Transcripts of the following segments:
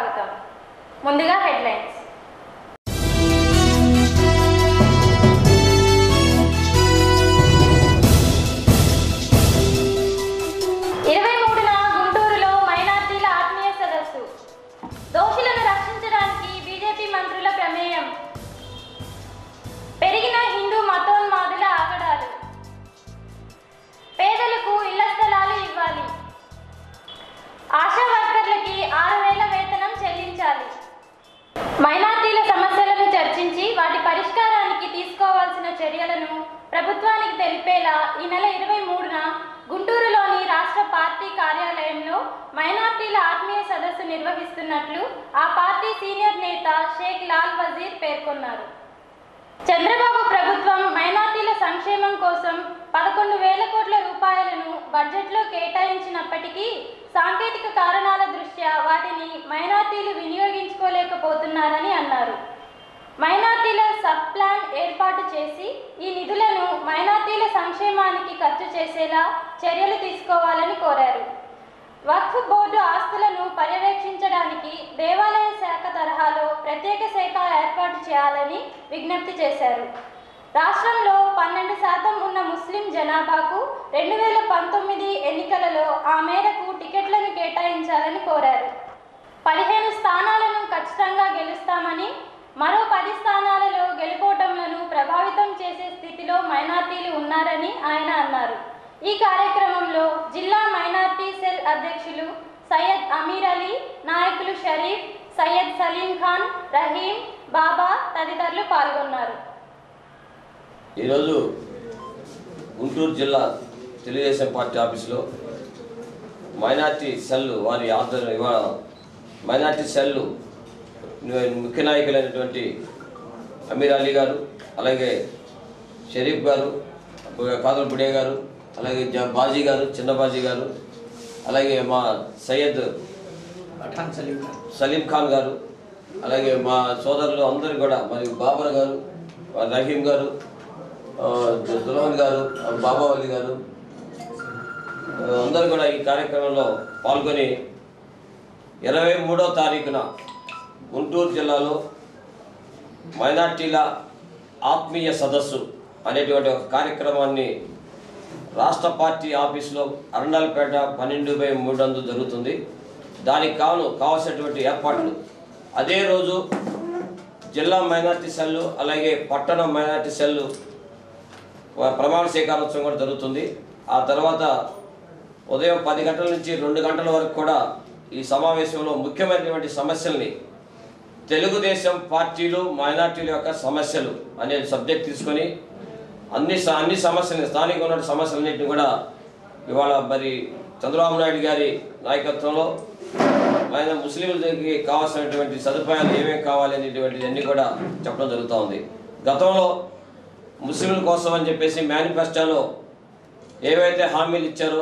స్వాగతం ముందుగా హెడ్లైన్స్ ఇరవై మూడున గుంటూరులో మైనార్టీల ఆత్మీయ సదస్సు దోషులను రక్షించడానికి బీజేపీ మంత్రుల ప్రమేయం పెరిగిన హిందూ మతోన్మాదుల ఆగడాలు పేదలకు ఇళ్ల స్థలాలు ఇవ్వాలి ఆశా వర్కర్లకి ఆరు వేల వేతనం చెల్లించాలి మైనార్టీల సమస్యలను చర్చించి వాటి పరిష్కారానికి తీసుకోవాల్సిన చర్యలను ప్రభుత్వానికి తెలిపేలా ఈ నెల ఇరవై మూడున గుంటూరులోని రాష్ట్ర పార్టీ కార్యాలయంలో మైనార్టీల ఆత్మీయ సదస్సు నిర్వహిస్తున్నట్లు ఆ పార్టీ సీనియర్ నేత షేక్ లాల్ వజీర్ పేర్కొన్నారు చంద్రబాబు ప్రభుత్వం మైనార్టీల సంక్షేమం కోసం పదకొండు వేల కోట్ల రూపాయలను బడ్జెట్లో కేటాయించినప్పటికీ సాంకేతిక కారణాల దృష్ట్యా వాటిని మైనార్టీలు వినియోగించుకోలేకపోతున్నారని అన్నారు మైనార్టీల సబ్ ప్లాన్ ఏర్పాటు చేసి ఈ నిధులను మైనార్టీల సంక్షేమానికి ఖర్చు చేసేలా చర్యలు తీసుకోవాలని కోరారు వక్ఫ్ బోర్డు ఆస్తులను పర్యవేక్షించడానికి దేవాలయ శాఖ తరహాలో ప్రత్యేక శాఖ ఏర్పాటు చేయాలని విజ్ఞప్తి చేశారు రాష్ట్రంలో పన్నెండు శాతం ఉన్న ముస్లిం జనాభాకు రెండు వేల పంతొమ్మిది ఎన్నికలలో ఆ మేరకు టికెట్లను కేటాయించాలని కోరారు పదిహేను స్థానాలను ఖచ్చితంగా గెలుస్తామని మరో పది స్థానాలలో గెలుపోటంలను ప్రభావితం చేసే స్థితిలో మైనార్టీలు ఉన్నారని ఆయన అన్నారు ఈ కార్యక్రమంలో జిల్లా మైనార్టీ సెల్ అధ్యక్షులు సయ్యద్ అమీర్ అలీ నాయకులు షరీఫ్ సయ్యద్ సలీం ఖాన్ రహీం బాబా తదితరులు పాల్గొన్నారు ఈరోజు గుంటూరు జిల్లా తెలుగుదేశం పార్టీ ఆఫీసులో మైనార్టీ సెల్ వారి ఆధ్వర్యం ఇవాళ మైనార్టీ సెల్ ముఖ్య నాయకులైనటువంటి అమీర్ అలీ గారు అలాగే షరీఫ్ గారు కాదర్ బుడే గారు అలాగే జ- బాజీ గారు చిన్న బాజీ గారు అలాగే మా సయ్యద్ పఠాన్ సలీం ఖాన్ సలీం ఖాన్ గారు అలాగే మా సోదరులు అందరూ కూడా మరియు బాబర్ గారు రహీం గారు ఆ, దు- దుల్హన్ గారు ఆ, బాబావల్లి గారు ఆ, అందరూ కూడా ఈ కార్యక్రమంలో పాల్గొని ఇరవై మూడో తారీఖున గుంటూరు జిల్లాలో మైనార్టీల ఆత్మీయ సదస్సు అనేటువంటి ఒక కార్యక్రమాన్ని రాష్ట్ర పార్టీ ఆఫీసులో అరండాలపేట పన్నెండు బై మూడు అందు జరుగుతుంది దానికి కాను కావాల్సినటువంటి ఏర్పాట్లు అదే రోజు జిల్లా మైనార్టీ సెల్లు అలాగే పట్టణ మైనార్టీ సెల్లు వా- ప్రమాణ స్వీకారోత్సవం కూడా జరుగుతుంది ఆ తర్వాత ఉదయం పది గంటల నుంచి రెండు గంటల వరకు కూడా ఈ సమావేశంలో ముఖ్యమైనటువంటి సమస్యల్ని తెలుగుదేశం పార్టీలు మైనార్టీల యొక్క సమస్యలు అనే సబ్జెక్ట్ తీసుకొని అన్ని స- అన్ని సమస్యలని స్థానిక ఉన్న సమస్యలన్నింటినీ కూడా ఇవాళ మరి చంద్రబాబు నాయుడు గారి నాయకత్వంలో ఆయన ముస్లింలకి కావాల్సినటువంటి సదుపాయాలు ఏమేమి కావాలి అనేటువంటిది అన్ని కూడా చెప్పడం జరుగుతూ ఉంది గతంలో ముస్లింల కోసం అని చెప్పేసి మేనిఫెస్టోలో ఏవైతే హామీలు ఇచ్చారో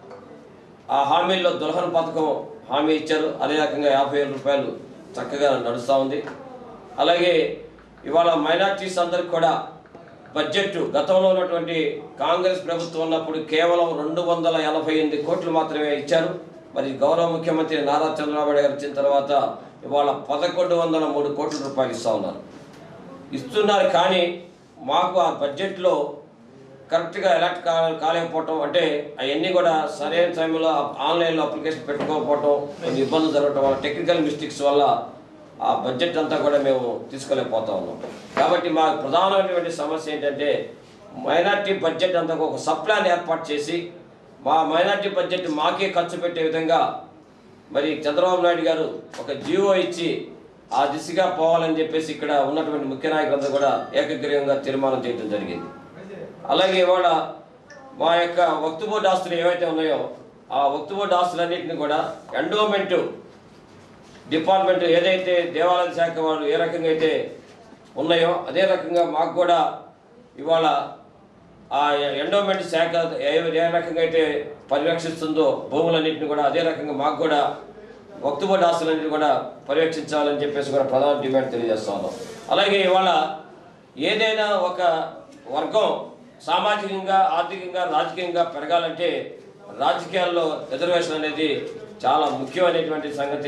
ఆ హామీల్లో దుల్హన్ పథకం హామీ ఇచ్చారు అదే రకంగా యాభై వేల రూపాయలు చక్కగా నడుస్తూ ఉంది అలాగే ఇవాళ మైనార్టీస్ అందరికి కూడా బడ్జెట్ గతంలో ఉన్నటువంటి కాంగ్రెస్ ప్రభుత్వం ఉన్నప్పుడు కేవలం రెండు వందల ఎనభై ఎనిమిది కోట్లు మాత్రమే ఇచ్చారు మరి గౌరవ ముఖ్యమంత్రి నారా చంద్రబాబు నాయుడు గారు వచ్చిన తర్వాత ఇవాళ పదకొండు వందల మూడు కోట్ల రూపాయలు ఇస్తూ ఉన్నారు ఇస్తున్నారు కానీ మాకు ఆ బడ్జెట్లో కరెక్ట్గా ఎలక్ట్ కా కాలేకపోవటం అంటే అవన్నీ కూడా సరైన సమయంలో ఆన్లైన్లో అప్లికేషన్ పెట్టుకోకపోవటం కొన్ని ఇబ్బందులు జరగటం వల్ల టెక్నికల్ మిస్టేక్స్ వల్ల ఆ బడ్జెట్ అంతా కూడా మేము తీసుకోలేకపోతా ఉన్నాం కాబట్టి మా ప్రధానమైనటువంటి సమస్య ఏంటంటే మైనార్టీ బడ్జెట్ అంతా ఒక సప్లాన్ ఏర్పాటు చేసి మా మైనార్టీ బడ్జెట్ మాకే ఖర్చు పెట్టే విధంగా మరి చంద్రబాబు నాయుడు గారు ఒక జీవో ఇచ్చి ఆ దిశగా పోవాలని చెప్పేసి ఇక్కడ ఉన్నటువంటి ముఖ్య నాయకులందరూ కూడా ఏకగ్రీవంగా తీర్మానం చేయడం జరిగింది అలాగే ఇవాళ మా యొక్క వక్తు బోర్డు ఆస్తులు ఏవైతే ఉన్నాయో ఆ వక్తు బోర్డు ఆస్తులన్నింటినీ కూడా ఎండోమెంట్ డిపార్ట్మెంట్ ఏదైతే దేవాలయ శాఖ వాళ్ళు ఏ రకంగా అయితే ఉన్నాయో అదే రకంగా మాకు కూడా ఇవాళ ఆ ఎండోమెంట్ శాఖ ఏ ఏ రకంగా అయితే పర్యవేక్షిస్తుందో భూములన్నింటినీ కూడా అదే రకంగా మాకు కూడా వక్తుబోర్డు ఆస్తులన్నింటినీ కూడా పర్యవేక్షించాలని చెప్పేసి కూడా ప్రధాన డిమాండ్ తెలియజేస్తా ఉన్నాం అలాగే ఇవాళ ఏదైనా ఒక వర్గం సామాజికంగా ఆర్థికంగా రాజకీయంగా పెరగాలంటే రాజకీయాల్లో రిజర్వేషన్ అనేది చాలా ముఖ్యమైనటువంటి సంగతి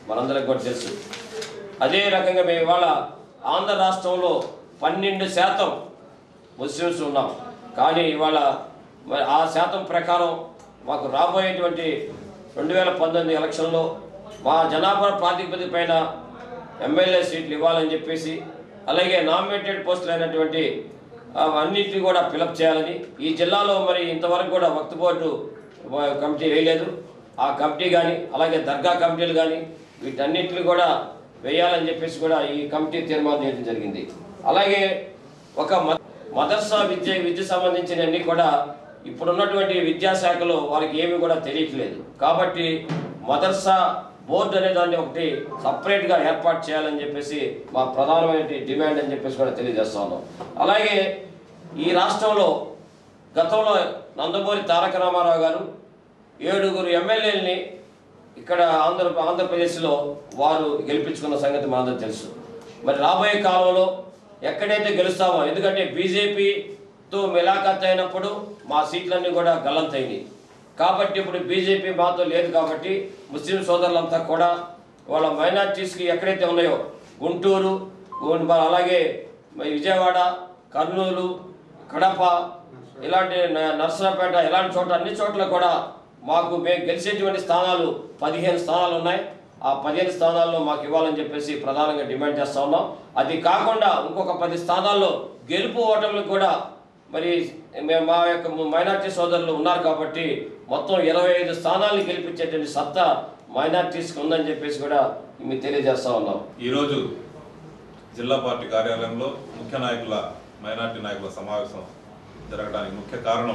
మనందరికి కూడా తెలుసు అదే రకంగా మేము ఇవాళ ఆంధ్ర రాష్ట్రంలో పన్నెండు శాతం ముస్లిమ్స్ ఉన్నాం కానీ ఇవాళ మరి ఆ శాతం ప్రకారం మాకు రాబోయేటువంటి రెండు వేల పంతొమ్మిది ఎలక్షన్లో మా జనాభా ప్రాతిపదిక పైన ఎమ్మెల్యే సీట్లు ఇవ్వాలని చెప్పేసి అలాగే నామినేటెడ్ పోస్టులు అయినటువంటి ఆ, అన్నిటిని కూడా ఫిలప్ చేయాలని ఈ జిల్లాలో మరి ఇంతవరకు కూడా వక్త్ బోర్డు ఆ, కమిటీ వేయలేదు ఆ కమిటీ కానీ అలాగే దర్గా కమిటీలు కానీ వీటన్నిటిని కూడా వేయాలని చెప్పేసి కూడా ఈ కమిటీ తీర్మానం చేయడం జరిగింది అలాగే ఒక మ- మదర్సా విద్య విద్య సంబంధించిన అన్ని కూడా ఇప్పుడున్నటువంటి విద్యాశాఖలో వారికి ఏమీ కూడా తెలియట్లేదు కాబట్టి మదర్సా బోర్డు అనే దాన్ని ఒకటి సపరేట్గా ఏర్పాటు చేయాలని చెప్పేసి మా ప్రధానమైన డిమాండ్ అని చెప్పేసి కూడా తెలియజేస్తా ఉన్నాం అలాగే ఈ రాష్ట్రంలో గతంలో నందమూరి తారక రామారావు గారు ఏడుగురు ఎమ్మెల్యేలని ఇక్కడ ఆంధ్ర ఆంధ్రప్రదేశ్లో వారు గెలిపించుకున్న సంగతి మనందరూ తెలుసు మరి రాబోయే కాలంలో ఎక్కడైతే గెలుస్తామో ఎందుకంటే బీజేపీతో మిలాఖత్ అయినప్పుడు మా సీట్లన్నీ కూడా గల్లంతైనాయి కాబట్టి ఇప్పుడు బీజేపీ మాతో లేదు కాబట్టి ముస్లిం సోదరులంతా కూడా వాళ్ళ మైనార్టీస్కి ఎక్కడైతే ఉన్నాయో గుంటూరు గుం- అలాగే మరి విజయవాడ కర్నూలు కడప ఇలాంటి న- నర్సరాపేట ఇలాంటి చోట్ల అన్ని చోట్ల కూడా మాకు మేము గెలిచేటువంటి స్థానాలు పదిహేను స్థానాలు ఉన్నాయి ఆ పదిహేను స్థానాల్లో మాకు ఇవ్వాలని చెప్పేసి ప్రధానంగా డిమాండ్ చేస్తా ఉన్నాం అది కాకుండా ఇంకొక పది స్థానాల్లో గెలుపు ఓటములకు కూడా మరి మేము మా యొక్క మైనార్టీ సోదరులు ఉన్నారు కాబట్టి మొత్తం ఇరవై ఐదు స్థానాలను గెలిపించేటువంటి సత్తా మైనార్టీస్కి ఉందని చెప్పేసి కూడా మీకు తెలియజేస్తా ఉన్నాం ఈరోజు జిల్లా పార్టీ కార్యాలయంలో ముఖ్య నాయకుల మైనార్టీ నాయకుల సమావేశం జరగడానికి ముఖ్య కారణం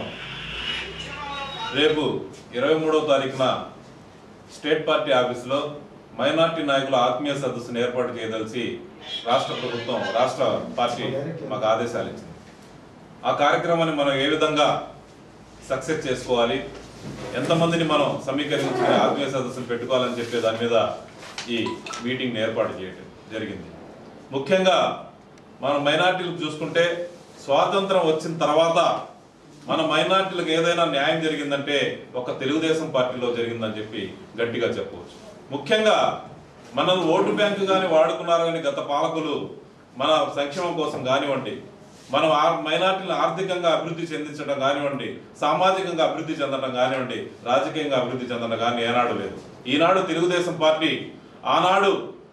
రేపు ఇరవై మూడవ తారీఖున స్టేట్ పార్టీ ఆఫీసులో మైనార్టీ నాయకుల ఆత్మీయ సదస్సును ఏర్పాటు చేయదలిచి రాష్ట్ర ప్రభుత్వం రాష్ట్ర పార్టీ మాకు ఆదేశాలు ఇచ్చింది ఆ కార్యక్రమాన్ని మనం ఏ విధంగా సక్సెస్ చేసుకోవాలి ఎంతమందిని మనం సమీకరించుకుని ఆత్మీయ సదస్సులు పెట్టుకోవాలని చెప్పే దాని మీద ఈ మీటింగ్ని ఏర్పాటు చేయడం జరిగింది ముఖ్యంగా మనం మైనార్టీలకు చూసుకుంటే స్వాతంత్రం వచ్చిన తర్వాత మన మైనార్టీలకు ఏదైనా న్యాయం జరిగిందంటే ఒక తెలుగుదేశం పార్టీలో జరిగిందని చెప్పి గట్టిగా చెప్పవచ్చు ముఖ్యంగా మనం ఓటు బ్యాంకు కానీ వాడుకున్నారు కానీ గత పాలకులు మన సంక్షేమం కోసం కానివ్వండి మనం ఆ- మైనార్టీలను ఆర్థికంగా అభివృద్ధి చెందించడం కానివ్వండి సామాజికంగా అభివృద్ధి చెందడం కానివ్వండి రాజకీయంగా అభివృద్ధి చెందడం కానీ ఏనాడు లేదు ఈనాడు తెలుగుదేశం పార్టీ ఆనాడు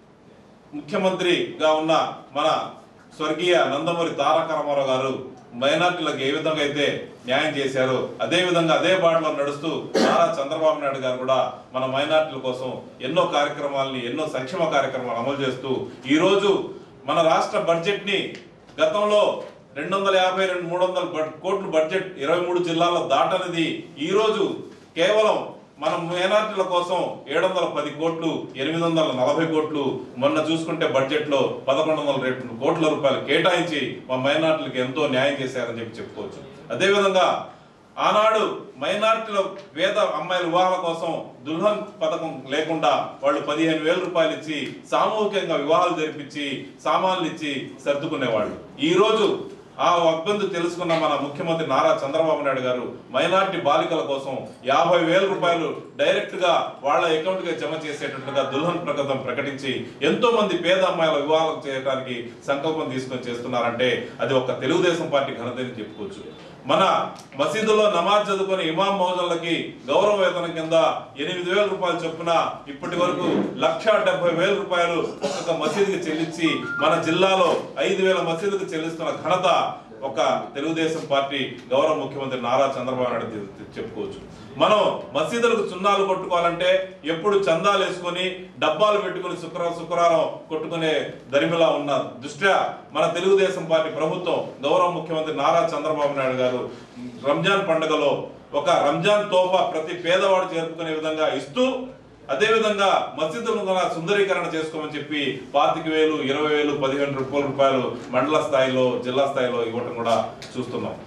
ముఖ్యమంత్రిగా ఉన్న మన స్వర్గీయ నందమూరి తారక రామారావు గారు మైనార్టీలకు ఏ విధంగా అయితే న్యాయం చేశారో అదే విధంగా అదే బాటలో నడుస్తూ నారా చంద్రబాబు నాయుడు గారు కూడా మన మైనార్టీల కోసం ఎన్నో కార్యక్రమాలని ఎన్నో సంక్షేమ కార్యక్రమాలు అమలు చేస్తూ ఈ రోజు మన రాష్ట్ర బడ్జెట్ ని గతంలో రెండు వందల యాభై రెండు మూడు వందల బడ్- కోట్ల బడ్జెట్ ఇరవై మూడు జిల్లాల్లో దాటనిది ఈ రోజు కేవలం మనం మైనార్టీల కోసం ఏడు వందల పది కోట్లు ఎనిమిది వందల నలభై కోట్లు మొన్న చూసుకుంటే బడ్జెట్ లో పదకొండు వందల రెండు కోట్ల రూపాయలు కేటాయించి మా మైనార్టీలకు ఎంతో న్యాయం చేశారని చెప్పి చెప్పుకోవచ్చు అదేవిధంగా ఆనాడు మైనార్టీల పేద అమ్మాయిల వివాహాల కోసం దుల్హన్ పథకం లేకుండా వాళ్ళు పదిహేను వేల రూపాయలు ఇచ్చి సామూహికంగా వివాహాలు జరిపించి సామాన్లు ఇచ్చి సర్దుకునేవాళ్ళు ఈ రోజు ఆ ఇబ్బంది తెలుసుకున్న మన ముఖ్యమంత్రి నారా చంద్రబాబు నాయుడు గారు మైనార్టీ బాలికల కోసం యాభై వేల రూపాయలు డైరెక్ట్ గా వాళ్ళ అకౌంట్ గా జమ చేసేటట్టుగా దుల్హన్ ప్రకటన ప్రకటించి ఎంతో మంది పేద అమ్మాయిల వివాహాలు చేయడానికి సంకల్పం తీసుకొని చేస్తున్నారంటే అది ఒక తెలుగుదేశం పార్టీ ఘనతని చెప్పుకోవచ్చు మన మసీదులో నమాజ్ చదువుకునే ఇమాం మౌజన్లకి గౌరవ వేతనం కింద ఎనిమిది వేల రూపాయలు చొప్పున ఇప్పటి వరకు లక్ష డెబ్బై వేల రూపాయలు ఒక్కొక్క మసీదుకి చెల్లించి మన జిల్లాలో ఐదు వేల మసీదుకు చెల్లిస్తున్న ఘనత ఒక తెలుగుదేశం పార్టీ గౌరవ ముఖ్యమంత్రి నారా చంద్రబాబు నాయుడు చె- చెప్పుకోవచ్చు మనం మసీదులకు చున్నాలు కొట్టుకోవాలంటే ఎప్పుడు చందాలు వేసుకొని డబ్బాలు పెట్టుకుని శుక్రవారం శుక్రవారం కొట్టుకునే దరిమిలా ఉన్న దృష్ట్యా మన తెలుగుదేశం పార్టీ ప్రభుత్వం గౌరవ ముఖ్యమంత్రి నారా చంద్రబాబు నాయుడు గారు రంజాన్ పండుగలో ఒక రంజాన్ తోఫా ప్రతి పేదవాడు చేరుకునే విధంగా ఇస్తూ అదే విధంగా మసీదులను కూడా సుందరీకరణ చేసుకోమని చెప్పి పాతిక వేలు ఇరవై వేలు పదిహేను రూపాయల రూపాయలు మండల స్థాయిలో జిల్లా స్థాయిలో ఇవ్వటం కూడా చూస్తున్నాం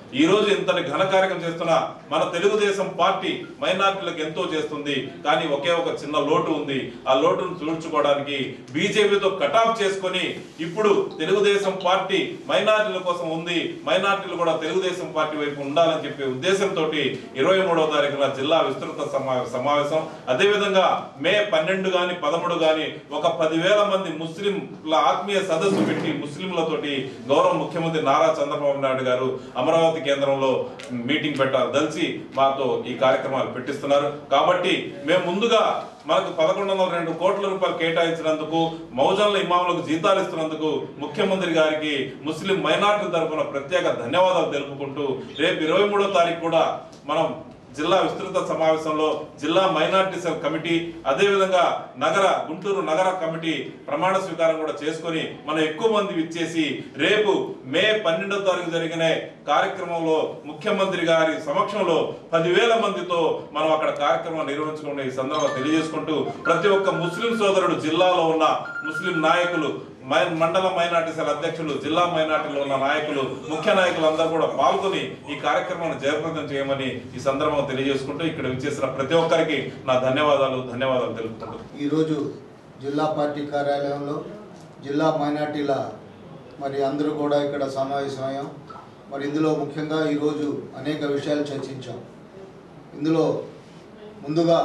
ఈ రోజు ఇంతటి ఘన కార్యక్రమం చేస్తున్న మన తెలుగుదేశం పార్టీ మైనార్టీలకు ఎంతో చేస్తుంది కానీ ఒకే ఒక చిన్న లోటు ఉంది ఆ లోటును చూడ్చుకోవడానికి బీజేపీతో కటాఫ్ చేసుకొని ఇప్పుడు తెలుగుదేశం పార్టీ మైనార్టీల కోసం ఉంది మైనార్టీలు కూడా తెలుగుదేశం పార్టీ వైపు ఉండాలని చెప్పే ఉద్దేశంతో ఇరవై మూడవ తారీఖున జిల్లా విస్తృత సమా- సమావేశం అదేవిధంగా మే పన్నెండు గాని పదమూడు గాని ఒక పదివేల మంది ముస్లింల ఆత్మీయ సదస్సు పెట్టి ముస్లింలతోటి గౌరవ ముఖ్యమంత్రి నారా చంద్రబాబు నాయుడు గారు అమరావతి కేంద్రంలో మీటింగ్ పెట్టారు దలిసి మాతో ఈ కార్యక్రమాలు పెట్టిస్తున్నారు కాబట్టి మేము ముందుగా మనకు పదకొండు వందల రెండు కోట్ల రూపాయలు కేటాయించినందుకు మౌజన్ల ఇమాములకు జీతాలు ఇస్తున్నందుకు ముఖ్యమంత్రి గారికి ముస్లిం మైనార్టీ తరఫున ప్రత్యేక ధన్యవాదాలు తెలుపుకుంటూ రేపు ఇరవై మూడో తారీఖు కూడా మనం జిల్లా విస్తృత సమావేశంలో జిల్లా మైనార్టీ సెల్ కమిటీ అదేవిధంగా నగర గుంటూరు నగర కమిటీ ప్రమాణ స్వీకారం కూడా చేసుకొని మనం ఎక్కువ మంది ఇచ్చేసి రేపు మే పన్నెండో తారీఖు జరిగిన కార్యక్రమంలో ముఖ్యమంత్రి గారి సమక్షంలో పదివేల మందితో మనం అక్కడ కార్యక్రమం నిర్వహించుకునే ఈ సందర్భంగా తెలియజేసుకుంటూ ప్రతి ఒక్క ముస్లిం సోదరుడు జిల్లాలో ఉన్న ముస్లిం నాయకులు మై- మండల మైనార్టీ సెల్ అధ్యక్షులు జిల్లా మైనార్టీలో ఉన్న నాయకులు ముఖ్య నాయకులు అందరూ కూడా పాల్గొని ఈ కార్యక్రమాన్ని జయప్రదం చేయమని ఈ సందర్భంగా తెలియజేసుకుంటూ ఇక్కడ విచ్చేసిన ప్రతి ఒక్కరికి నా ధన్యవాదాలు ధన్యవాదాలు తెలుపుకుంటూ ఈరోజు జిల్లా పార్టీ కార్యాలయంలో జిల్లా మైనార్టీల మరి అందరూ కూడా ఇక్కడ సమావేశమయ్యాం మరి ఇందులో ముఖ్యంగా ఈరోజు అనేక విషయాలు చర్చించాం ఇందులో ముందుగా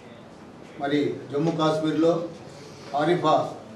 మరి జమ్మూ కాశ్మీర్లో ఆరిఫా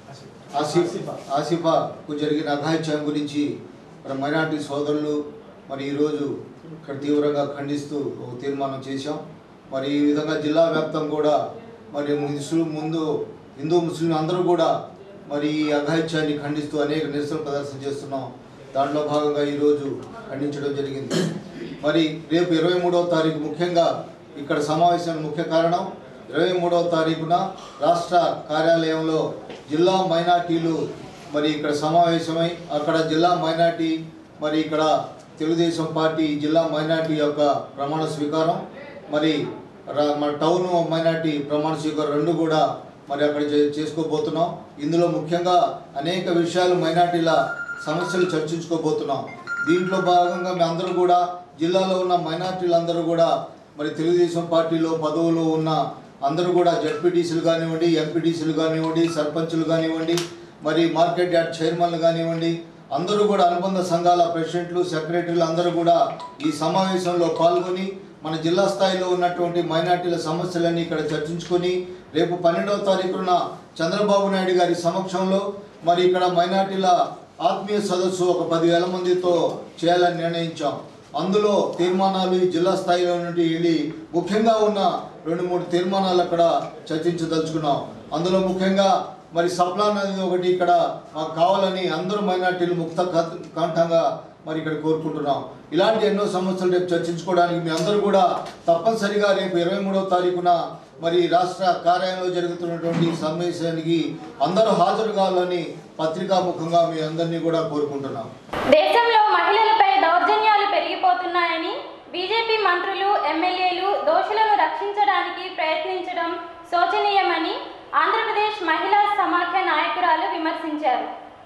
ఆసిఫ్ ఆసిఫాకు జరిగిన అఘాయిత్యం గురించి మరి మైనార్టీ సోదరులు మరి ఈరోజు ఇక్కడ తీవ్రంగా ఖండిస్తూ ఒక తీర్మానం చేశాం మరి ఈ విధంగా జిల్లా వ్యాప్తం కూడా మరి ముస్లిం ముందు హిందూ ముస్లిం అందరూ కూడా మరి ఈ అఘాయిత్యాన్ని ఖండిస్తూ అనేక నిరసన ప్రదర్శన చేస్తున్నాం దాంట్లో భాగంగా ఈరోజు ఖండించడం జరిగింది మరి రేపు ఇరవై మూడవ తారీఖు ముఖ్యంగా ఇక్కడ సమావేశానికి ముఖ్య కారణం ఇరవై మూడవ తారీఖున రాష్ట్ర కార్యాలయంలో జిల్లా మైనార్టీలు మరి ఇక్కడ సమావేశమై అక్కడ జిల్లా మైనార్టీ మరి ఇక్కడ తెలుగుదేశం పార్టీ జిల్లా మైనార్టీ యొక్క ప్రమాణ స్వీకారం మరి రా- మన టౌన్ మైనార్టీ ప్రమాణ స్వీకారం రెండు కూడా మరి అక్కడ చే- చేసుకోబోతున్నాం ఇందులో ముఖ్యంగా అనేక విషయాలు మైనార్టీల సమస్యలు చర్చించుకోబోతున్నాం దీంట్లో భాగంగా మీ అందరూ కూడా జిల్లాలో ఉన్న మైనార్టీలు అందరూ కూడా మరి తెలుగుదేశం పార్టీలో పదవులు ఉన్న అందరూ కూడా జడ్పీటీసీలు కానివ్వండి ఎంపీటీసీలు కానివ్వండి సర్పంచులు కానివ్వండి మరి మార్కెట్ యార్డ్ చైర్మన్లు కానివ్వండి అందరూ కూడా అనుబంధ సంఘాల ప్రెసిడెంట్లు సెక్రటరీలు అందరూ కూడా ఈ సమావేశంలో పాల్గొని మన జిల్లా స్థాయిలో ఉన్నటువంటి మైనార్టీల సమస్యలన్నీ ఇక్కడ చర్చించుకొని రేపు పన్నెండవ తారీఖున చంద్రబాబు నాయుడు గారి సమక్షంలో మరి ఇక్కడ మైనార్టీల ఆత్మీయ సదస్సు ఒక పదివేల మందితో చేయాలని నిర్ణయించాం అందులో తీర్మానాలు ఈ జిల్లా స్థాయిలో నుండి వెళ్ళి ముఖ్యంగా ఉన్న రెండు మూడు తీర్మానాలు అక్కడ చర్చించదలుచుకున్నాం అందులో ముఖ్యంగా మరి సప్లాన్ అనేది ఒకటి ఇక్కడ మాకు కావాలని అందరూ మైనార్టీలు ముక్త క- కంఠంగా మరి ఇక్కడ కోరుకుంటున్నాం ఇలాంటి ఎన్నో సమస్యలు రేపు చర్చించుకోవడానికి మీ అందరూ కూడా తప్పనిసరిగా రేపు ఇరవై మూడవ తారీఖున మరి రాష్ట్ర కార్యాలయంలో జరుగుతున్నటువంటి ఈ సమావేశానికి అందరూ హాజరు కావాలని పత్రికాముఖంగా మీ అందరినీ కూడా కోరుకుంటున్నాం దేశంలో మహిళలపై దౌర్జన్యాలు పెరిగిపోతున్నాయని బీజేపీ మంత్రులు ఎమ్మెల్యేలు దోషులను రక్షించడానికి ప్రయత్నించడం శోచనీయమని ఆంధ్రప్రదేశ్ మహిళా సమాఖ్య నాయకురాలు విమర్శించారు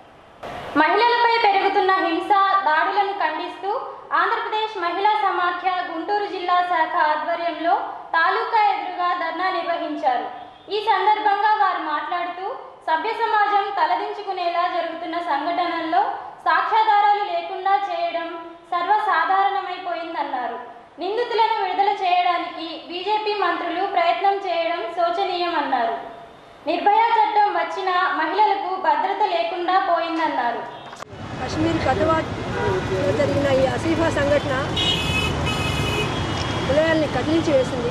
మహిళలపై పెరుగుతున్న హింస దాడులను ఖండిస్తూ ఆంధ్రప్రదేశ్ మహిళా సమాఖ్య గుంటూరు జిల్లా శాఖ ఆధ్వర్యంలో తాలూకా ఎదురుగా ధర్నా నిర్వహించారు ఈ సందర్భంగా వారు మాట్లాడుతూ సభ్య సమాజం తలదించుకునేలా జరుగుతున్న సంఘటనల్లో సాక్ష్యాధారాలు లేకుండా చేయడం సర్వసాధారణమైపోయిందన్నారు నిందితులను విడుదల చేయడానికి బీజేపీ మంత్రులు ప్రయత్నం చేయడం శోచనీయమన్నారు నిర్భయ చట్టం వచ్చిన మహిళలకు భద్రత లేకుండా పోయిందన్నారు కశ్మీర్ గతవాలో జరిగిన ఈ అసీఫా సంఘటన హృదయాల్ని కదిలించి వేసింది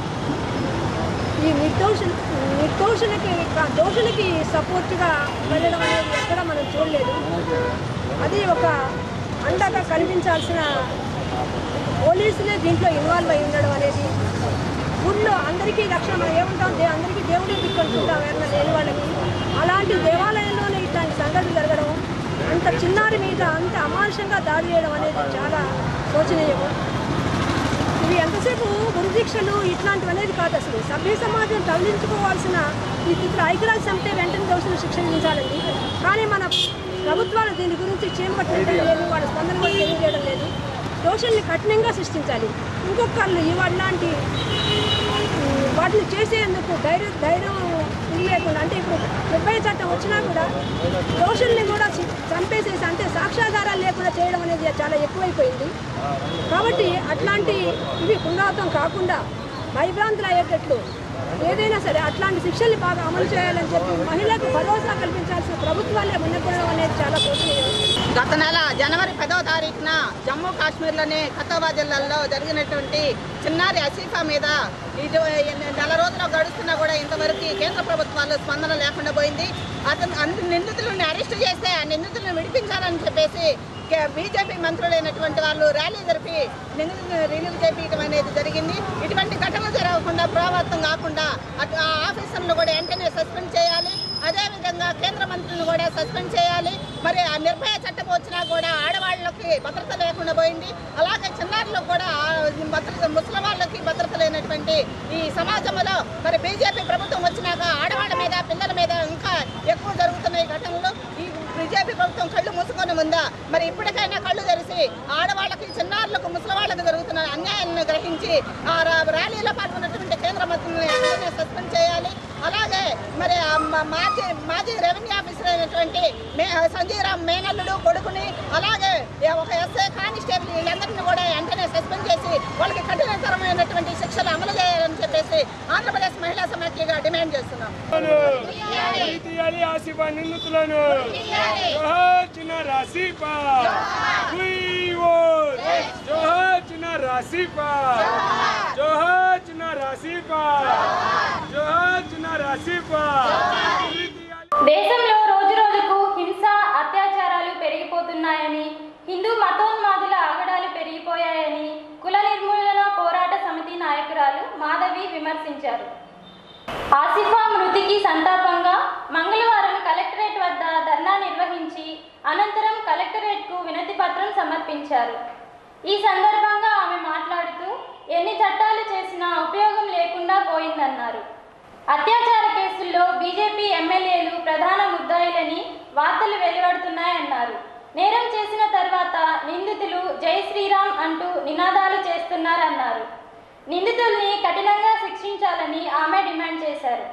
ఈ నిర్దోష నిర్దోషులకి దోషులకి సపోర్ట్గా వెళ్ళడం అనేది ఎక్కడ మనం చూడలేదు అది ఒక అండగా కనిపించాల్సిన పోలీసులే దీంట్లో ఇన్వాల్వ్ అయి ఉండడం అనేది ఊళ్ళో అందరికీ రక్షణ మనం ఏముంటాం దే అందరికీ దేవుడే దిక్కుంటుంటాం ఎవరైనా లేని వాళ్ళకి అలాంటి దేవాలయంలోనే ఇట్లాంటి సంఘటన జరగడం అంత చిన్నారి మీద అంత అమానుషంగా దాడి చేయడం అనేది చాలా శోచనీయము ఇవి ఎంతసేపు గురుదీక్షలు ఇట్లాంటివి అనేది కాదు అసలు సభ్య సమాజం తరలించుకోవాల్సిన ఈ ఇప్పుడు ఐక్యరాజ్య సమితి వెంటనే దోషులు శిక్ష విధించాలండి కానీ మన ప్రభుత్వాలు దీని గురించి చేపట్టడం లేదు వాళ్ళ స్పందన కూడా తెలియజేయడం లేదు దోషుల్ని కఠినంగా శిక్షించాలి ఇంకొకళ్ళు ఇవాళ లాంటి ఉమ్, వాటిని చేసేందుకు ధైర్యం ధైర్యం ఇది లేకుండా అంటే ఇప్పుడు నిర్భయ చట్టం వచ్చినా కూడా దోషుల్ని కూడా చి- చంపేసేసి అంటే సాక్ష్యాధారాలు లేకుండా చేయడం అనేది చాలా ఎక్కువైపోయింది కాబట్టి అట్లాంటి ఇవి పునరావృతం కాకుండా భయభ్రాంతులు అయ్యేటట్లు ఏదైనా సరే అట్లాంటి శిక్షల్ని బాగా అమలు చేయాలని చెప్పి మహిళలకు భరోసా కల్పించాల్సిన ప్రభుత్వాలే మున్నెక్కడం అనేది చాలా శోచనీయం గత నెల జనవరి పదవ తారీఖున జమ్మూ కాశ్మీర్లోని కతోబా జిల్లాలో జరిగినటువంటి చిన్నారి అసీఫా మీద ఇది నెల రోజులు గడుస్తున్నా కూడా ఇంతవరకు కేంద్ర ప్రభుత్వాలు స్పందన లేకుండా పోయింది అతను అన్ని నిందితులను అరెస్ట్ చేస్తే ఆ నిందితులను విడిపించాలని చెప్పేసి కే- బీజేపీ మంత్రులైనటువంటి వాళ్ళు ర్యాలీ జరిపి నిందితులను రిలీవ్ చేపించడం అనేది జరిగింది ఇటువంటి ఘటనలు జరగకుండా పురావర్తం కాకుండా అటు ఆ ఆఫీసర్లను కూడా వెంటనే సస్పెండ్ చేయాలి అదేవిధంగా కేంద్ర మంత్రులను కూడా సస్పెండ్ చేయాలి మరి ఆ నిర్భయ చట్టం వచ్చినా కూడా ఆడవాళ్ళకి భద్రత లేకుండా పోయింది అలాగే చిన్నారులకు కూడా ఆ భద్రత ముసలి వాళ్ళకి భద్రత లేనటువంటి ఈ సమాజంలో మరి బీజేపీ ప్రభుత్వం వచ్చినాక ఆడవాళ్ళ మీద పిల్లల మీద ఇంకా ఎక్కువ జరుగుతున్నాయి ఘటనలు ఈ బీజేపీ ప్రభుత్వం కళ్ళు మూసుకొని ఉందా మరి ఇప్పటికైనా కళ్ళు తెరిచి ఆడవాళ్ళకి చిన్నారులకు ముసలి వాళ్ళకి జరుగుతున్న అన్యాయాన్ని గ్రహించి ఆ రా- ర్యాలీలో పాల్గొన్నటువంటి కేంద్ర మంత్రులను వెంటనే సస్పెండ్ చేయాలి అలాగే మరి ఆ మ- మాజీ మాజీ రెవెన్యూ ఆఫీసర్ అయినటువంటి మే సంజయ్ రామ్ మేనల్లుడు కొడుకుని అలాగే ఒక ఎస్ఐ కానిస్టేబుల్ వీళ్ళందరినీ కూడా వెంటనే సస్పెండ్ చేసి వాళ్ళకి కఠినతరమైనటువంటి శిక్షలు అమలు చేయాలని చెప్పేసి ఆంధ్రప్రదేశ్ మహిళా సమాఖ్యగా డిమాండ్ చేస్తున్నాం తీయాలి ఆసిఫా నిందితులను జోహార్ చిన్న రాసిఫా జోహార్ చిన్న రాసిఫా జోహార్ చిన్న రాసిఫా జోహార్ చిన్న రాసిఫా దేశంలో రోజు రోజుకు హింస అత్యాచారాలు పెరిగిపోతున్నాయని హిందూ మతోన్మాదుల ఆగడాలు పెరిగిపోయాయని కుల నిర్మూలన పోరాట సమితి నాయకురాలు మాధవి విమర్శించారు ఆసిఫా మృతికి సంతాపంగా మంగళవారం కలెక్టరేట్ వద్ద ధర్నా నిర్వహించి అనంతరం కలెక్టరేట్కు వినతి పత్రం సమర్పించారు ఈ సందర్భంగా ఆమె మాట్లాడుతూ ఎన్ని చట్టాలు చేసినా ఉపయోగం లేకుండా పోయిందన్నారు అత్యాచార కేసుల్లో బీజేపీ ఎమ్మెల్యేలు ప్రధాన ముద్దాయిలని వార్తలు వెలువడుతున్నాయన్నారు నేరం చేసిన తర్వాత నిందితులు జై శ్రీరామ్ అంటూ నినాదాలు చేస్తున్నారన్నారు నిందితుల్ని కఠినంగా శిక్షించాలని ఆమె డిమాండ్ చేశారు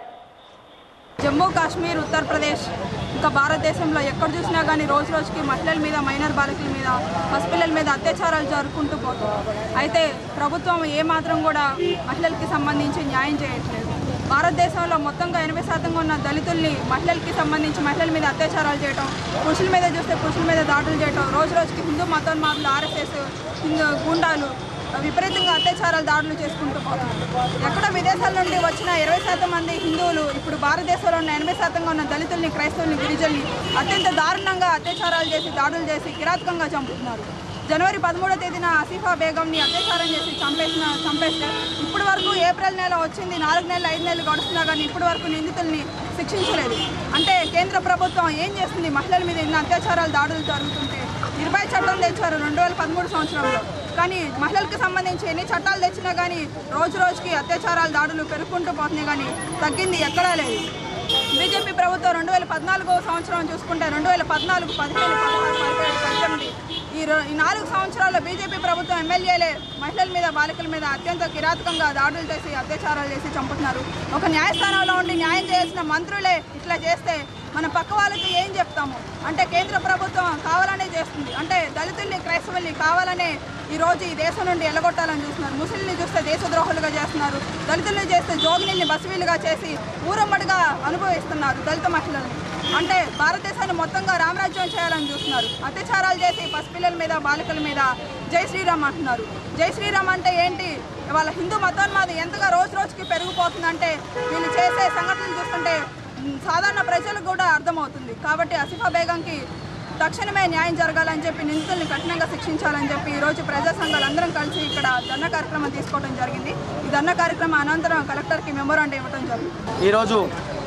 జమ్మూ కాశ్మీర్ ఉత్తరప్రదేశ్ ఇంకా భారతదేశంలో ఎక్కడ చూసినా కానీ రోజు రోజుకి మహిళల మీద మైనర్ బాలికల మీద పసిపిల్లల మీద అత్యాచారాలు జరుపుకుంటూ పోతుంది అయితే ప్రభుత్వం ఏమాత్రం కూడా మహిళలకి సంబంధించి న్యాయం చేయట్లేదు భారతదేశంలో మొత్తంగా ఎనభై శాతంగా ఉన్న దళితుల్ని మహిళలకి సంబంధించి మహిళల మీద అత్యాచారాలు చేయటం పురుషుల మీద చూస్తే పురుషుల మీద దాడులు చేయటం రోజు రోజుకి హిందూ మతోన్మాదులు ఆర్ఎస్ఎస్ హిందూ గూండాలు విపరీతంగా అత్యాచారాలు దాడులు చేసుకుంటూ పోతున్నారు ఎక్కడ విదేశాల నుండి వచ్చిన ఇరవై శాతం మంది హిందువులు ఇప్పుడు భారతదేశంలో ఉన్న ఎనభై శాతంగా ఉన్న దళితుల్ని క్రైస్తవుల్ని గిరిజనుల్ని అత్యంత దారుణంగా అత్యాచారాలు చేసి దాడులు చేసి కిరాతకంగా చంపుతున్నారు జనవరి పదమూడో తేదీన ఆసిఫా బేగంని అత్యాచారం చేసి చంపేసిన చంపేస్తే ఇప్పటి వరకు ఏప్రిల్ నెల వచ్చింది నాలుగు నెలలు ఐదు నెలలు గడుస్తున్నా కానీ ఇప్పటి వరకు నిందితుల్ని శిక్షించలేదు అంటే కేంద్ర ప్రభుత్వం ఏం చేస్తుంది మహిళల మీద ఇన్ని అత్యాచారాలు దాడులు జరుగుతుంటే నిర్భయ చట్టం తెచ్చారు రెండు వేల పదమూడు సంవత్సరంలో కానీ మహిళలకు సంబంధించి ఎన్ని చట్టాలు తెచ్చినా కానీ రోజు రోజుకి అత్యాచారాలు దాడులు పెరుగుకుంటూ పోతున్నాయి కానీ తగ్గింది ఎక్కడా లేదు బీజేపీ ప్రభుత్వం రెండు వేల పద్నాలుగో సంవత్సరం చూసుకుంటే రెండు వేల పద్నాలుగు పదిహేను పదహారు పదిహేడు పద్దెనిమిది ఈ రో- ఈ నాలుగు సంవత్సరాల్లో బీజేపీ ప్రభుత్వం ఎమ్మెల్యేలే మహిళల మీద బాలికల మీద అత్యంత కిరాతకంగా దాడులు చేసి అత్యాచారాలు చేసి చంపుతున్నారు ఒక న్యాయస్థానంలో ఉండి న్యాయం చేయాల్సిన మంత్రులే ఇట్లా చేస్తే మన పక్క వాళ్ళకి ఏం చెప్తాము అంటే కేంద్ర ప్రభుత్వం కావాలనే చేస్తుంది అంటే దళితుల్ని క్రైస్తవుల్ని కావాలనే ఈ రోజు ఈ దేశం నుండి ఎల్లగొట్టాలని చూస్తున్నారు ముస్లింని చూస్తే దేశద్రోహులుగా చేస్తున్నారు దళితుల్ని చేస్తే జోగినిల్ని బసివీలుగా చేసి ఊరమ్మడిగా అనుభవిస్తున్నారు దళిత మహిళల్ని అంటే భారతదేశాన్ని మొత్తంగా రామరాజ్యం చేయాలని చూస్తున్నారు అత్యాచారాలు చేసి పసిపిల్లల మీద బాలికల మీద జై శ్రీరామ్ అంటున్నారు జై శ్రీరామ్ అంటే ఏంటి వాళ్ళ హిందూ మతోన్మాది ఎంతగా రోజు రోజుకి పెరిగిపోతుందంటే వీళ్ళు చేసే సంఘటనలు చూస్తుంటే మ్, సాధారణ ప్రజలకు కూడా అర్థమవుతుంది కాబట్టి అసిఫా బేగంకి తక్షణమే న్యాయం జరగాలని చెప్పి నిందితుల్ని కఠినంగా శిక్షించాలని చెప్పి ఈరోజు ప్రజా సంఘాలు అందరం కలిసి ఇక్కడ ధర్నా కార్యక్రమం తీసుకోవడం జరిగింది ఈ ధర్నా కార్యక్రమం అనంతరం కలెక్టర్కి మెమోరాండం ఇవ్వడం జరిగింది ఈరోజు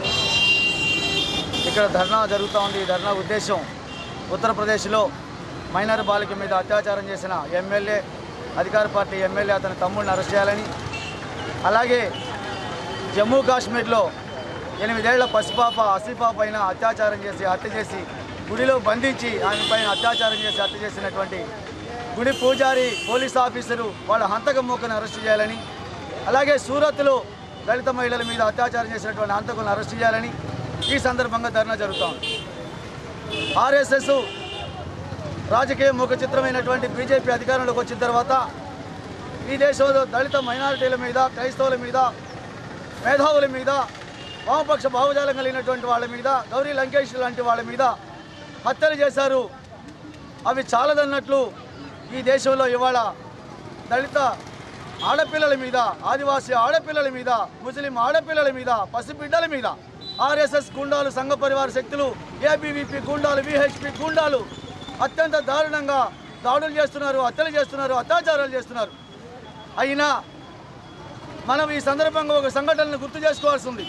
ఇక్కడ ధర్నా జరుగుతూ ఉంది ఈ ధర్నా ఉద్దేశం ఉత్తరప్రదేశ్లో మైనర్ బాలిక మీద అత్యాచారం చేసిన ఎమ్మెల్యే అధికార పార్టీ ఎమ్మెల్యే అతని తమ్ముడిని అరెస్ట్ చేయాలని అలాగే జమ్మూ కాశ్మీర్లో ఎనిమిదేళ్ల పసిపాప అసిఫా పైన అత్యాచారం చేసి హత్య చేసి గుడిలో బంధించి ఆమె పైన అత్యాచారం చేసి హత్య చేసినటువంటి గుడి పూజారి పోలీస్ ఆఫీసరు వాళ్ళ హంతక మూకను అరెస్ట్ చేయాలని అలాగే సూరత్లో దళిత మహిళల మీద అత్యాచారం చేసినటువంటి హంతకులను అరెస్ట్ చేయాలని ఈ సందర్భంగా ధర్నా జరుగుతూ ఉంది ఆర్ఎస్ఎస్ రాజకీయ ముఖ చిత్రమైనటువంటి బీజేపీ అధికారంలోకి వచ్చిన తర్వాత ఈ దేశంలో దళిత మైనారిటీల మీద క్రైస్తవుల మీద మేధావుల మీద వామపక్ష భావజాలం కలిగినటువంటి వాళ్ళ మీద గౌరీ లంకేష్ లాంటి వాళ్ళ మీద హత్యలు చేశారు అవి చాలదన్నట్లు ఈ దేశంలో ఇవాళ దళిత ఆడపిల్లల మీద ఆదివాసీ ఆడపిల్లల మీద ముస్లిం ఆడపిల్లల మీద పసిబిడ్డల మీద ఆర్ఎస్ఎస్ గుండాలు సంఘ పరివార శక్తులు ఏబీవీపీ గుండాలు విహెచ్పి గుండాలు అత్యంత దారుణంగా దాడులు చేస్తున్నారు హత్యలు చేస్తున్నారు అత్యాచారాలు చేస్తున్నారు అయినా మనం ఈ సందర్భంగా ఒక సంఘటనను గుర్తు చేసుకోవాల్సి ఉంది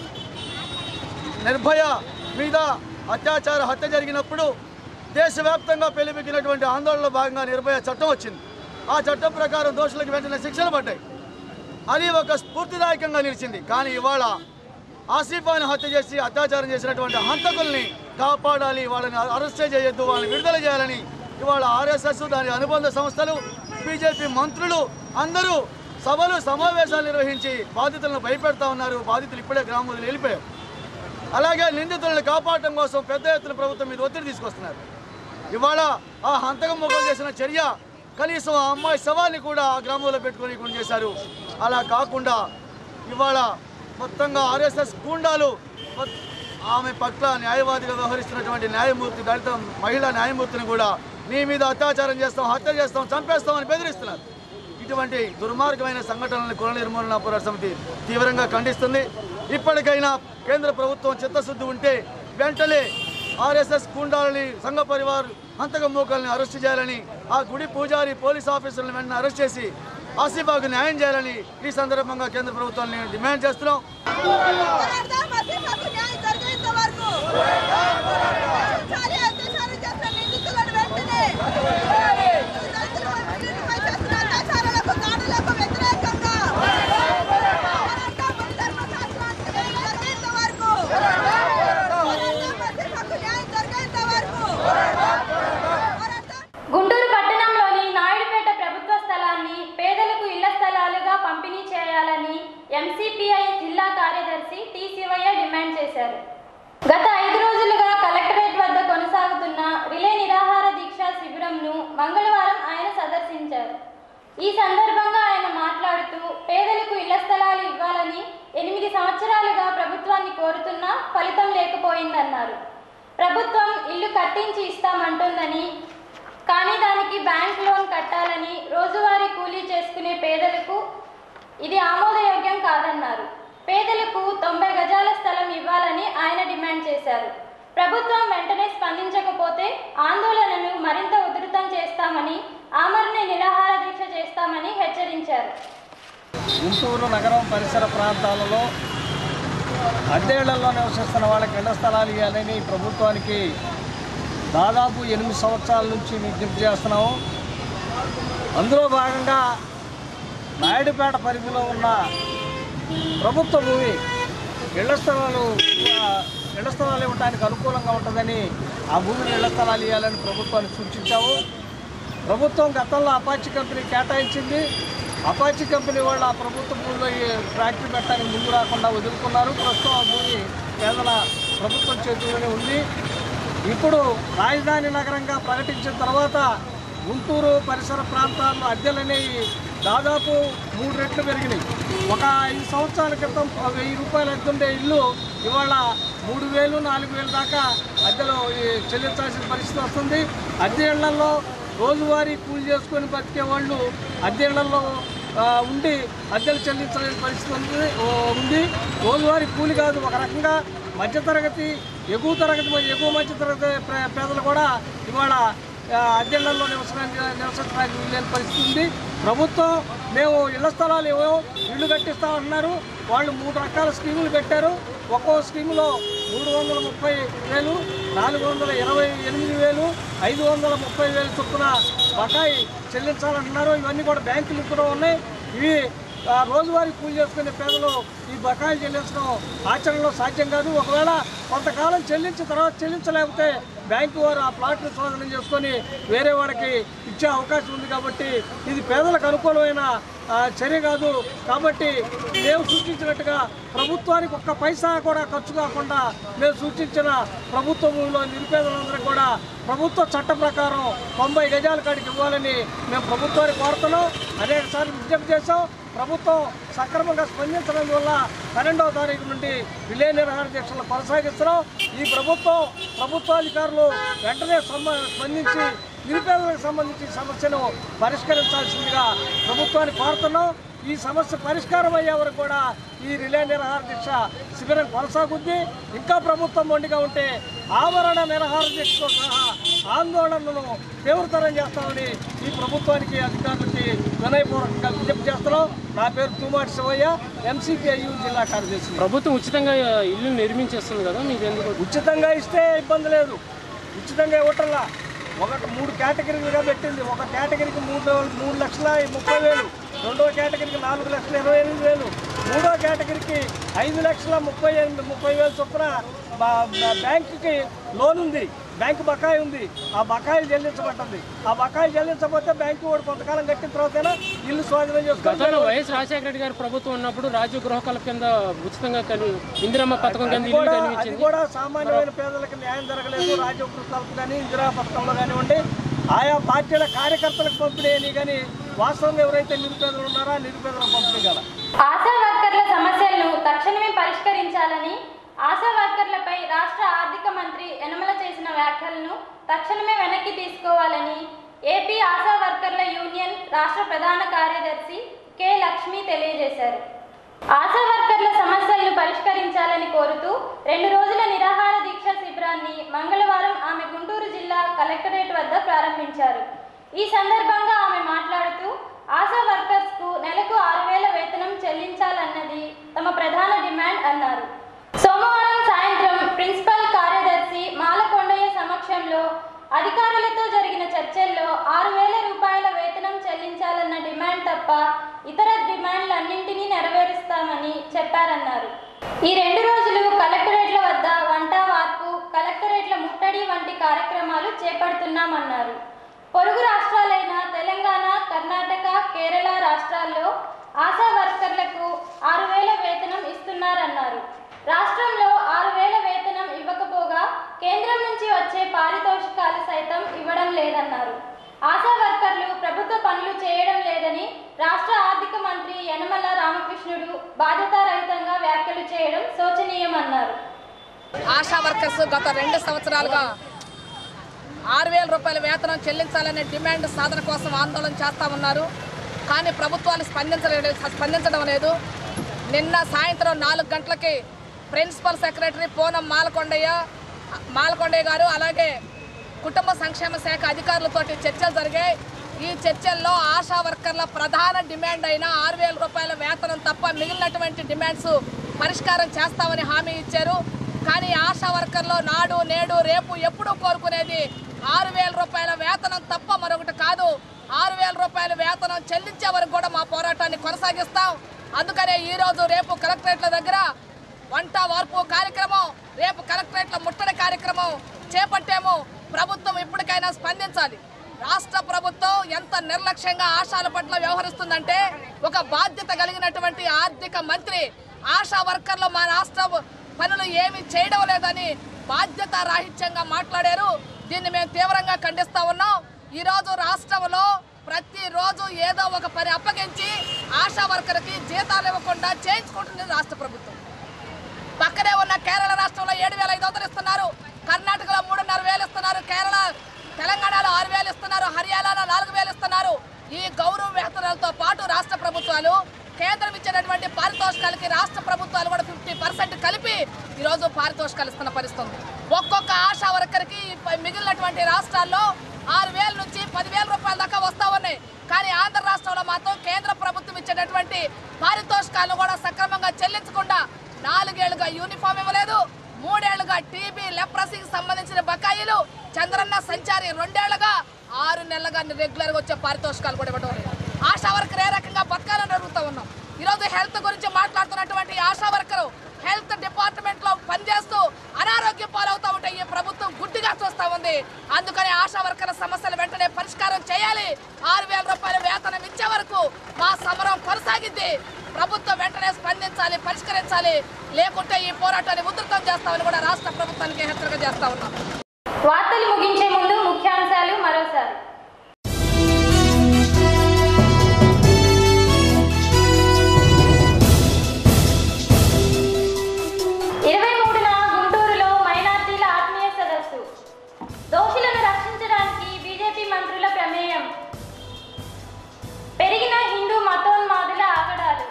నిర్భయ మీద అత్యాచార హత్య జరిగినప్పుడు దేశవ్యాప్తంగా పెళ్లిపెక్కినటువంటి ఆందోళనలో భాగంగా నిర్భయ చట్టం వచ్చింది ఆ చట్టం ప్రకారం దోషులకు వెంటనే శిక్షలు పడ్డాయి అది ఒక స్ఫూర్తిదాయకంగా నిలిచింది కానీ ఇవాళ ఆసిఫాను హత్య చేసి అత్యాచారం చేసినటువంటి హంతకుల్ని కాపాడాలి వాళ్ళని అరెస్ట్ చేయొద్దు వాళ్ళని విడుదల చేయాలని ఇవాళ ఆర్ఎస్ఎస్ దాని అనుబంధ సంస్థలు బీజేపీ మంత్రులు అందరూ సభలు సమావేశాలు నిర్వహించి బాధితులను భయపెడతా ఉన్నారు బాధితులు ఇప్పుడే గ్రామాలు వెళ్ళిపోయారు అలాగే నిందితులను కాపాడటం కోసం పెద్ద ఎత్తున ప్రభుత్వం మీద ఒత్తిడి తీసుకొస్తున్నారు ఇవాళ ఆ హంతకం మొక్కలు చేసిన చర్య కనీసం ఆ అమ్మాయి శవాన్ని కూడా ఆ గ్రామంలో పెట్టుకొని కొన్ని చేశారు అలా కాకుండా ఇవాళ మొత్తంగా ఆర్ఎస్ఎస్ గూండాలు మొత్- ఆమె పట్ల న్యాయవాదిగా వ్యవహరిస్తున్నటువంటి న్యాయమూర్తి దళిత మహిళా న్యాయమూర్తిని కూడా నీ మీద అత్యాచారం చేస్తాం హత్య చేస్తాం చంపేస్తాం అని బెదిరిస్తున్నారు ఇటువంటి దుర్మార్గమైన సంఘటనలను కుల నిర్మూలన పోరాట సమితి తీవ్రంగా ఖండిస్తుంది ఇప్పటికైనా కేంద్ర ప్రభుత్వం చిత్తశుద్ధి ఉంటే వెంటనే ఆర్ఎస్ఎస్ గుండాలని సంఘ పరివార్ హంతక మూకల్ని అరెస్ట్ చేయాలని ఆ గుడి పూజారి పోలీస్ ఆఫీసర్లను వెంటనే అరెస్ట్ చేసి ఆసిఫాకు న్యాయం చేయాలని ఈ సందర్భంగా కేంద్ర ప్రభుత్వాన్ని డిమాండ్ చేస్తున్నాం గుంటూరు పట్టణంలోని నాయుడుపేట ప్రభుత్వ స్థలాన్ని పేదలకు ఇళ్ల స్థలాలుగా పంపిణీ చేయాలని ఎంసీపీఐ జిల్లా కార్యదర్శి టి శివయ్య డిమాండ్ చేశారు గత ఐదు రోజులుగా కలెక్టరేట్ వద్ద కొనసాగుతున్న రిలే నిరాహార దీక్ష శిబిరంను మంగళవారం ఆయన సందర్శించారు ఈ సందర్భంగా ఆయన మాట్లాడుతూ పేదలకు ఇళ్ల స్థలాలు ఇవ్వాలని ఎనిమిది సంవత్సరాలుగా ప్రభుత్వాన్ని కోరుతున్నా ఫలితం లేకపోయిందన్నారు ప్రభుత్వం ఇల్లు కట్టించి ఇస్తామంటుందని కానీ దానికి బ్యాంక్ లోన్ కట్టాలని రోజువారీ కూలీ చేసుకునే పేదలకు ఇది ఆమోదయోగ్యం కాదన్నారు పేదలకు తొంభై గజాల స్థలం ఇవ్వాలని ఆయన డిమాండ్ చేశారు ప్రభుత్వం వెంటనే స్పందించకపోతే ఆందోళనను మరింత ఉధృతం చేస్తామని ఆమరణ నిరాహార దీక్ష చేస్తామని హెచ్చరించారు గుంటూరు నగరం పరిసర ప్రాంతాలలో అద్దెళ్లలో నివసిస్తున్న వాళ్ళకి ఇళ్ల స్థలాలు ఇవ్వాలని ప్రభుత్వానికి దాదాపు ఎనిమిది సంవత్సరాల నుంచి విజ్ఞప్తి చేస్తున్నాము అందులో భాగంగా నాయుడుపేట పరిధిలో ఉన్న ప్రభుత్వ భూమి ఇళ్ల స్థలాలు ఆ, ఇళ్ల స్థలాలు ఇవ్వడానికి అనుకూలంగా ఉంటుందని ఆ భూమిని ఇళ్ల స్థలాలు ఇవ్వాలని ప్రభుత్వానికి సూచించాము ప్రభుత్వం గతంలో అపాచి కంపెనీ కేటాయించింది అపాచి కంపెనీ వాళ్ళు ఆ ప్రభుత్వ భూమిలో ఈ ఫ్యాక్టరీ పెట్టడానికి ముందు రాకుండా వదులుకున్నారు ప్రస్తుతం ఆ భూమి పేదల ప్రభుత్వం చేతిలోనే ఉంది ఇప్పుడు రాజధాని నగరంగా ప్రకటించిన తర్వాత గుంటూరు పరిసర ప్రాంతాల్లో అద్దెలనేవి దాదాపు మూడు రెట్లు పెరిగినాయి ఒక ఐదు సంవత్సరాల క్రితం వెయ్యి రూపాయలు అద్దెండే ఇల్లు ఇవాళ మూడు వేలు నాలుగు వేలు దాకా అద్దెలు ఈ చెల్లించాల్సిన పరిస్థితి వస్తుంది అద్దె ఇళ్లలో రోజువారీ కూలి చేసుకొని బతికే వాళ్ళు అద్దె ఇళ్లలో ఆ, ఉండి అద్దెలు చెల్లించలేని పరిస్థితి ఉంది ఓ, ఉంది రోజువారీ కూలి కాదు ఒక రకంగా మధ్యతరగతి ఎగువ తరగతి ఎగువ మధ్యతరగతి ప్ర- పేదలు కూడా ఇవాళ ఆ, అద్దెళ్లలో నివసించడానికి నివసించడానికి వీల్లేని పరిస్థితి ఉంది ప్రభుత్వం మేము ఇళ్ల స్థలాలు ఇవ్వం ఇల్లు కట్టిస్తామంటున్నారు వాళ్ళు మూడు రకాల స్కీములు పెట్టారు ఒక్కో స్కీములో మూడు వందల ముప్పై వేలు నాలుగు వందల ఇరవై ఎనిమిది వేలు ఐదు వందల ముప్పై వేలు చొప్పున బకాయి చెల్లించాలంటున్నారు ఇవన్నీ కూడా బ్యాంకులు కూడా ఉన్నాయి ఇవి ఆ, రోజువారీ కూలి చేసుకునే పేదలు ఈ బకాయిలు చెల్లించడం ఆచరణలో సాధ్యం కాదు ఒకవేళ కొంతకాలం చెల్లించిన తర్వాత చెల్లించలేకపోతే బ్యాంకు వారు ఆ ప్లాట్ను స్వాధీనం చేసుకొని వేరే వారికి ఇచ్చే అవకాశం ఉంది కాబట్టి ఇది పేదలకు అనుకూలమైన ఆ, చర్య కాదు కాబట్టి మేము సూచించినట్టుగా ప్రభుత్వానికి ఒక్క పైసా కూడా ఖర్చు కాకుండా మేము సూచించిన ప్రభుత్వ భూమిలో నిరుపేదలందరికీ కూడా ప్రభుత్వ చట్ట ప్రకారం తొంభై గజాల కాడికి ఇవ్వాలని మేము ప్రభుత్వానికి కోరుతున్నాం అనేకసార్లు విజ్ఞప్తి చేశాం ప్రభుత్వం సక్రమంగా స్పందించడం వల్ల పన్నెండవ తారీఖు నుండి విలే నిర్వహణ దీక్షలు కొనసాగిస్తున్నాం ఈ ప్రభుత్వం ప్రభుత్వాధికారులు వెంటనే సంబ- స్పందించి నిరుపేదలకు సంబంధించి ఈ సమస్యను పరిష్కరించాల్సిందిగా ప్రభుత్వాన్ని కోరుతున్నాం ఈ సమస్య పరిష్కారం అయ్యే వరకు కూడా ఈ రిలే నిరాహార దీక్ష శిబిరం కొనసాగుద్ది ఇంకా ప్రభుత్వం మొండిగా ఉంటే ఆవరణ నిరాహార దీక్షతో సహా ఆందోళనను తీవ్రతరం చేస్తామని ఈ ప్రభుత్వానికి అధికారులకి వినయపూర్వకంగా విజ్ఞప్తి చేస్తున్నాం నా పేరు తూమాటి శివయ్య ఎంసీపీఐయు జిల్లా కార్యదర్శి ప్రభుత్వం ఉచితంగా ఇల్లు నిర్మించేస్తుంది కదా మీకు ఎందుకు ఉచితంగా ఇస్తే ఇబ్బంది లేదు ఉచితంగా ఇవ్వటంలా ఒకటి మూడు కేటగిరీలుగా పెట్టింది ఒక కేటగిరీకి మూడు మూడు లక్షల ముప్పై వేలు రెండో కేటగిరీకి నాలుగు లక్షల ఇరవై ఎనిమిది వేలు మూడో కేటగిరీకి ఐదు లక్షల ముప్పై ఎనిమిది ముప్పై వేలు చొప్పున బా- బా- బ్యాంకుకి లోన్ ఉంది బ్యాంకు బకాయి ఉంది ఆ బకాయిలు చెల్లించబడ్డది ఆ బకాయిలు చెల్లించకపోతే బ్యాంకు వాడు కొంతకాలం కట్టిన తర్వాతైనా ఇల్లు స్వాధీనం గతంలో చేసుకుంటారు వైఎస్ రాజశేఖర రెడ్డి గారి ప్రభుత్వం ఉన్నప్పుడు రాజీవ్ గృహకల కింద ఉచితంగా కలి ఇందిరమ్మ పథకం కింద అది ఇల్లు కూడా అది కనిపించింది కూడా సామాన్యమైన పేదలకు న్యాయం జరగలేదు రాజ్య కృతాలకు కానీ ఇందిరా పథకంలో కానివ్వండి ఆయా పార్టీల కార్యకర్తలకు పంపిణీ అని కానీ వాస్తవంగా ఎవరైతే నిరుపేదలు ఉన్నారో ఆ నిరుపేదలకు పంపిణీ కదా ఆశా వర్కర్ల సమస్యలను తక్షణమే పరిష్కరించాలని ఆశా వర్కర్లపై రాష్ట్ర ఆర్థిక మంత్రి యనమల చేసిన వ్యాఖ్యలను తక్షణమే వెనక్కి తీసుకోవాలని ఏపీ ఆశా వర్కర్ల యూనియన్ రాష్ట్ర ప్రధాన కార్యదర్శి కె లక్ష్మి తెలియజేశారు ఆశా వర్కర్ల సమస్యలను పరిష్కరించాలని కోరుతూ రెండు రోజుల నిరాహార దీక్ష శిబిరాన్ని మంగళవారం ఆమె గుంటూరు జిల్లా కలెక్టరేట్ వద్ద ప్రారంభించారు ఈ సందర్భంగా ఆమె మాట్లాడుతూ ఆశా వర్కర్స్ కు నెలకు ఆరు వేల వేతనం చెల్లించాలన్నది తమ ప్రధాన డిమాండ్ అన్నారు సోమవారం సాయంత్రం ప్రిన్సిపల్ కార్యదర్శి మాలకొండయ్య సమక్షంలో అధికారులతో జరిగిన చర్చల్లో ఆరు వేల రూపాయల వేతనం చెల్లించాలన్న డిమాండ్ తప్ప ఇతర డిమాండ్లన్నింటినీ నెరవేరుస్తామని చెప్పారన్నారు ఈ రెండు రోజులు కలెక్టరేట్ల వద్ద వంట వార్పు కలెక్టరేట్ల ముట్టడి వంటి కార్యక్రమాలు చేపడుతున్నామన్నారు పొరుగు రాష్ట్రాలైన తెలంగాణ కర్ణాటక కేరళ రాష్ట్రాల్లో ఆశా వర్కర్లకు ఆరు వేల వేతనం ఇస్తున్నారన్నారు రాష్ట్రంలో ఆరు వేల వేతనం ఇవ్వకపోగా కేంద్రం నుంచి వచ్చే పారితోషికాలు సైతం ఇవ్వడం లేదన్నారు ఆశా వర్కర్లు ప్రభుత్వ పనులు చేయడం లేదని రాష్ట్ర ఆర్థిక మంత్రి యనమల రామకృష్ణుడు బాధ్యతారహితంగా వ్యాఖ్యలు చేయడం శోచనీయమన్నారు ఆశా వర్కర్స్ గత రెండు సంవత్సరాలుగా ఆరు వేల రూపాయల వేతనం చెల్లించాలనే డిమాండ్ సాధన కోసం ఆందోళన చేస్తూ ఉన్నారు కానీ ప్రభుత్వాలు స్పందించలేదు స్పందించడం లేదు నిన్న సాయంత్రం నాలుగు గంటలకి ప్రిన్సిపల్ సెక్రటరీ పూనం మాలకొండయ్య మాలకొండయ్య గారు అలాగే కుటుంబ సంక్షేమ శాఖ అధికారులతోటి చర్చలు జరిగాయి ఈ చర్చల్లో ఆశా వర్కర్ల ప్రధాన డిమాండ్ అయిన ఆరు వేల రూపాయల వేతనం తప్ప మిగిలినటువంటి డిమాండ్స్ పరిష్కారం చేస్తామని హామీ ఇచ్చారు కానీ ఆశా వర్కర్లు నాడు నేడు రేపు ఎప్పుడూ కోరుకునేది ఆరు వేల రూపాయల వేతనం తప్ప మరొకటి కాదు ఆరు వేల రూపాయల వేతనం చెల్లించే వరకు కూడా మా పోరాటాన్ని కొనసాగిస్తాం అందుకనే ఈ రోజు రేపు కలెక్టరేట్ల దగ్గర వంట వార్పు కార్యక్రమం రేపు కలెక్టరేట్ల ముట్టడి కార్యక్రమం చేపట్టాము ప్రభుత్వం ఇప్పటికైనా స్పందించాలి రాష్ట్ర ప్రభుత్వం ఎంత నిర్లక్ష్యంగా ఆశాల పట్ల వ్యవహరిస్తుందంటే ఒక బాధ్యత కలిగినటువంటి ఆర్థిక మంత్రి ఆశా వర్కర్లు మా రాష్ట్ర పనులు ఏమి చేయడం లేదని బాధ్యత రాహిత్యంగా మాట్లాడారు దీన్ని మేము తీవ్రంగా ఖండిస్తా ఉన్నాం ఈరోజు రాష్ట్రంలో ప్రతిరోజు ఏదో ఒక పని అప్పగించి ఆశా వర్కర్కి జీతాలు ఇవ్వకుండా చేయించుకుంటుంది రాష్ట్ర ప్రభుత్వం పక్కనే ఉన్న కేరళ రాష్ట్రంలో ఏడు వేల ఐదు వందలు ఇస్తున్నారు కర్ణాటకలో మూడున్నర వేలు ఇస్తున్నారు కేరళ తెలంగాణలో ఆరు వేలు ఇస్తున్నారు హర్యానాలో నాలుగు వేలు ఇస్తున్నారు ఈ గౌరవ వేతనాలతో పాటు రాష్ట్ర ప్రభుత్వాలు కేంద్రం ఇచ్చినటువంటి పారితోషికాలకి రాష్ట్ర ప్రభుత్వాలు కూడా ఫిఫ్టీ పర్సెంట్ కలిపి ఈరోజు పారితోషికాలు ఇస్తున్న పరిస్థితి ఉంది ఒక్కొక్క ఆశా వర్కర్కి ప- మిగిలినటువంటి రాష్ట్రాల్లో ఆరు వేల నుంచి పదివేల రూపాయల దాకా వస్తా ఉన్నాయి కానీ ఆంధ్ర రాష్ట్రంలో మాత్రం కేంద్ర ప్రభుత్వం ఇచ్చేటటువంటి పారితోషికాలను కూడా సక్రమంగా చెల్లించకుండా నాలుగేళ్లుగా యూనిఫామ్ ఇవ్వలేదు మూడేళ్లుగా టీబీ లెప్రసీకి సంబంధించిన బకాయిలు చంద్రన్న సంచారి రెండేళ్లుగా ఆరు నెలలుగా రెగ్యులర్గా వచ్చే పారితోషికాలు కూడా ఇవ్వడం లేదు ఆశా వర్కర్ ఏ రకంగా బతకాలని అడుగుతా ఉన్నాం ఈరోజు హెల్త్ గురించి మాట్లాడుతున్నటువంటి ఆశా వర్కరు హెల్త్ డిపార్ట్మెంట్ లో పనిచేస్తూ అనారోగ్యం పాలవుతా ఉంటే ఈ ప్రభుత్వం గుడ్డిగా చూస్తా ఉంది చేయాలి పరిష్కరించాలి లేకుంటే ఈ పోరాటాన్ని ఉధృతం చేస్తామని కూడా రాష్ట్ర ప్రభుత్వానికి హెచ్చరిక చేస్తా ఉన్నాం వార్తలు ముగించే ముందు ముఖ్యాంశాలు మరోసారి ఇరవై మూడున గుంటూరులో మైనార్టీల ఆత్మీయ సదస్సు దోషులను రక్షించడానికి బీజేపీ మంత్రుల ప్రమేయం పెరిగిన హిందూ మతోన్మాదుల ఆగడాలు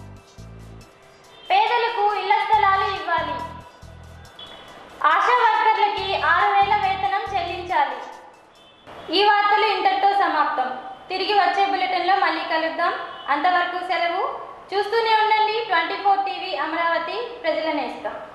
పేదలకు ఇళ్ల స్థలాలు ఇవ్వాలి ఆశా వర్కర్లకి ఆరు వేల వేతనం చెల్లించాలి ఈ వార్తలు ఇంతటితో సమాప్తం తిరిగి వచ్చే బులెటిన్లో మళ్ళీ కలుద్దాం అంతవరకు సెలవు చూస్తూనే ఉండండి ట్వంటీ ఫోర్ టీవీ అమరావతి ప్రజల నేస్తం